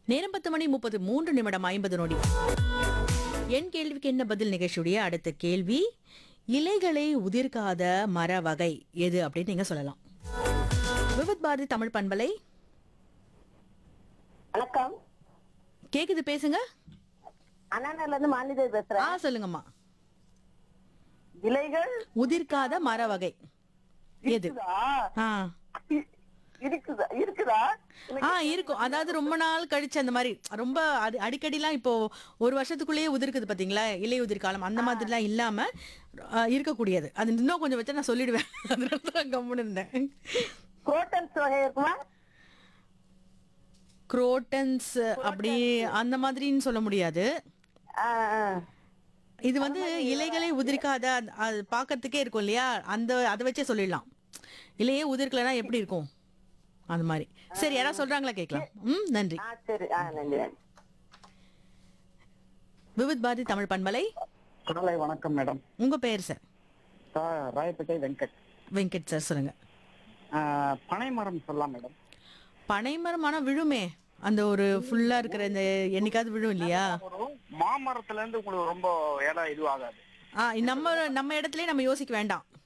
நேரம் பத்து மணி முப்பது மூன்று நிமிடம் ஐம்பது நொடி என் கேள்விக்கு என்ன பதில் நிகழ்ச்சியுடைய அடுத்த கேள்வி இலைகளை உதிர்க்காத மர வகை எது அப்படின்னு நீங்க சொல்லலாம் விவித் பாரதி தமிழ் பண்பலை வணக்கம் கேக்குது பேசுங்க அண்ணாநகர்ல இருந்து மாநில ஆ பேசுறேன் சொல்லுங்கம்மா இலைகள் உதிர்க்காத மர வகை எது இருக்குதா ஆ இ- இருக்குதா இருக்குதா ஆ இருக்கும் அதாவது ரொம்ப நாள் கழிச்சு அந்த மாதிரி ரொம்ப அடி அடிக்கடிலாம் இப்போ ஒரு வருஷத்துக்குள்ளேயே உதிர்க்குது பாத்தீங்களா இலை உதிர்காலம் அந்த மாதிரிலாம் இல்லாம ஆ, இருக்கக்கூடியது அது இன்னும் கொஞ்சம் வச்சா நான் சொல்லிடுவேன் அதனால தான் கம்முன்னு இருந்தேன் குரோட்டன்ஸ் வகை இருக்குமா குரோட்டன்ஸ் அப்படி அந்த மாதிரின்னு சொல்ல முடியாது ஆ, ஆ. இது வந்து இலைகளை உதிர்க்காத அந்த- அது பார்க்கறதுக்கே இருக்கும் இல்லையா அந்த அதை வச்சே சொல்லிடலாம் இலையே உதிர்க்கலைன்னா எப்படி இருக்கும் அந்த மாதிரி சரி யாராவது சொல்றாங்களா கேட்கலாம் ம் நன்றி ஆ சரி ஆ நன்றி நன்றி விவித் பாரதி தமிழ் பண்பலை காலை வணக்கம் மேடம் உங்க பெயர் சார் சா- ராயப்பேட்டை வெங்கட் வெங்கட் சார் சொல்லுங்க ஆஹ், பனை மரம் சொல்லலாம் மேடம் பனைமரம் ஆனா விழுமே அந்த ஒரு ஃபுல்லா இருக்கிற இந்த என்னைக்காவது விழும் இல்லையா ஒரு மாமரத்துல இருந்து உங்களுக்கு ரொம்ப இடம் இதுவாகாது ஆ நம்ம நம்ம இடத்துலயே நம்ம யோசிக்க வேண்டாம்